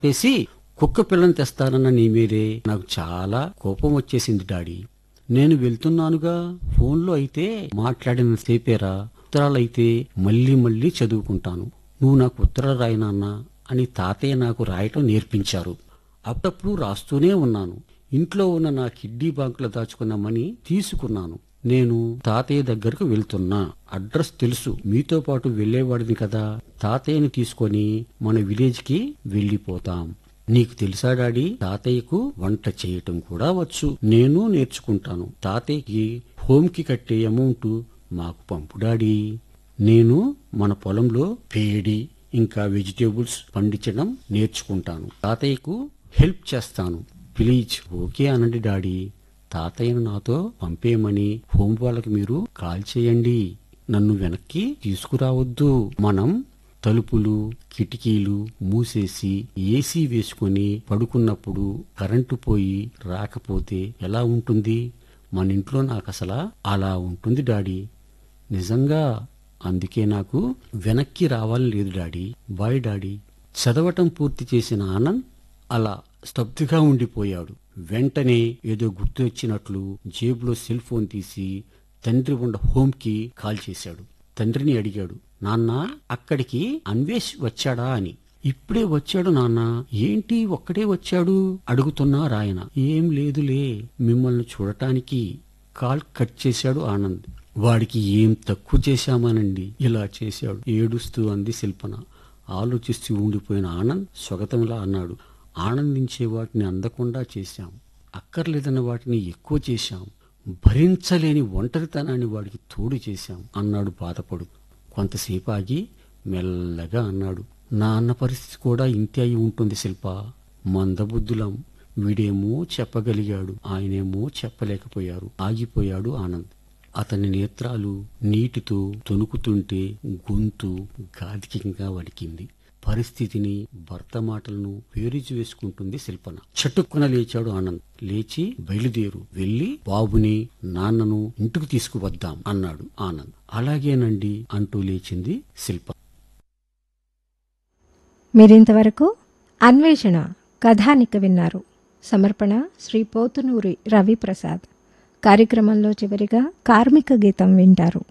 చేసి కుక్క పిల్లని తెస్తానన్న నీ మీదే నాకు చాలా కోపం వచ్చేసింది డాడీ నేను వెళ్తున్నానుగా ఫోన్లో అయితే మాట్లాడిన సేపేరా ఉత్తరాలైతే మళ్ళీ మళ్ళీ చదువుకుంటాను నువ్వు నాకు ఉత్తరాలు రాయినాన్నా అని తాతయ్య నాకు రాయటం నేర్పించారు అప్పుడప్పుడు రాస్తూనే ఉన్నాను ఇంట్లో ఉన్న నా కిడ్నీ బ్యాంకులో దాచుకున్న మనీ తీసుకున్నాను నేను తాతయ్య దగ్గరకు వెళ్తున్నా అడ్రస్ తెలుసు మీతో పాటు వెళ్లేవాడిని కదా తాతయ్యని తీసుకొని మన విలేజ్ కి వెళ్లిపోతాం నీకు తెలుసా డాడీ తాతయ్యకు వంట చేయటం కూడా వచ్చు నేను నేర్చుకుంటాను తాతయ్యకి హోమ్ కి కట్టే అమౌంట్ మాకు పంపు డాడీ నేను మన పొలంలో పేడి ఇంకా వెజిటేబుల్స్ పండించడం నేర్చుకుంటాను తాతయ్యకు హెల్ప్ చేస్తాను ప్లీజ్ ఓకే అనండి డాడీ తాతయ్యను నాతో పంపేయమని హోమ్ వాళ్ళకి మీరు కాల్ చేయండి నన్ను వెనక్కి తీసుకురావద్దు మనం తలుపులు కిటికీలు మూసేసి ఏసీ వేసుకొని పడుకున్నప్పుడు కరెంటు పోయి రాకపోతే ఎలా ఉంటుంది మన ఇంట్లో నాకు అసలు అలా ఉంటుంది డాడీ నిజంగా అందుకే నాకు వెనక్కి రావాలని లేదు డాడీ బాయ్ డాడీ చదవటం పూర్తి చేసిన ఆనంద్ అలా స్తబ్దుగా ఉండిపోయాడు వెంటనే ఏదో గుర్తు వచ్చినట్లు జేబులో సెల్ ఫోన్ తీసి తండ్రి ఉన్న హోంకి కాల్ చేశాడు తండ్రిని అడిగాడు నాన్న అక్కడికి అన్వేష్ వచ్చాడా అని ఇప్పుడే వచ్చాడు నాన్న ఏంటి ఒక్కడే వచ్చాడు అడుగుతున్నా రాయన ఏం లేదులే మిమ్మల్ని చూడటానికి కాల్ కట్ చేశాడు ఆనంద్ వాడికి ఏం తక్కువ చేశామానండి ఇలా చేశాడు ఏడుస్తూ అంది శిల్పన ఆలోచిస్తూ ఉండిపోయిన ఆనంద్ స్వగతంలా అన్నాడు ఆనందించే వాటిని అందకుండా చేశాం అక్కర్లేదన్న వాటిని ఎక్కువ చేశాం భరించలేని ఒంటరితనాన్ని వాడికి తోడు చేశాం అన్నాడు బాధపడు కొంతసేపు ఆగి మెల్లగా అన్నాడు నా అన్న పరిస్థితి కూడా ఇంతే అయి ఉంటుంది శిల్ప మందబుద్ధులం వీడేమో చెప్పగలిగాడు ఆయనేమో చెప్పలేకపోయారు ఆగిపోయాడు ఆనంద్ అతని నేత్రాలు నీటితో తొణుకుతుంటే గొంతు గాధికంగా వణికింది పరిస్థితిని భర్త మాటలను పేరుచి వేసుకుంటుంది శిల్పన చటుక్కున లేచాడు ఆనంద్ లేచి బయలుదేరు వెళ్లి బాబుని నాన్నను ఇంటికి తీసుకువద్దాం అన్నాడు ఆనంద్ అలాగేనండి అంటూ లేచింది శిల్ప మీరింతవరకు అన్వేషణ కథానిక విన్నారు సమర్పణ శ్రీ పోతునూరి రవిప్రసాద్ కార్యక్రమంలో చివరిగా కార్మిక గీతం వింటారు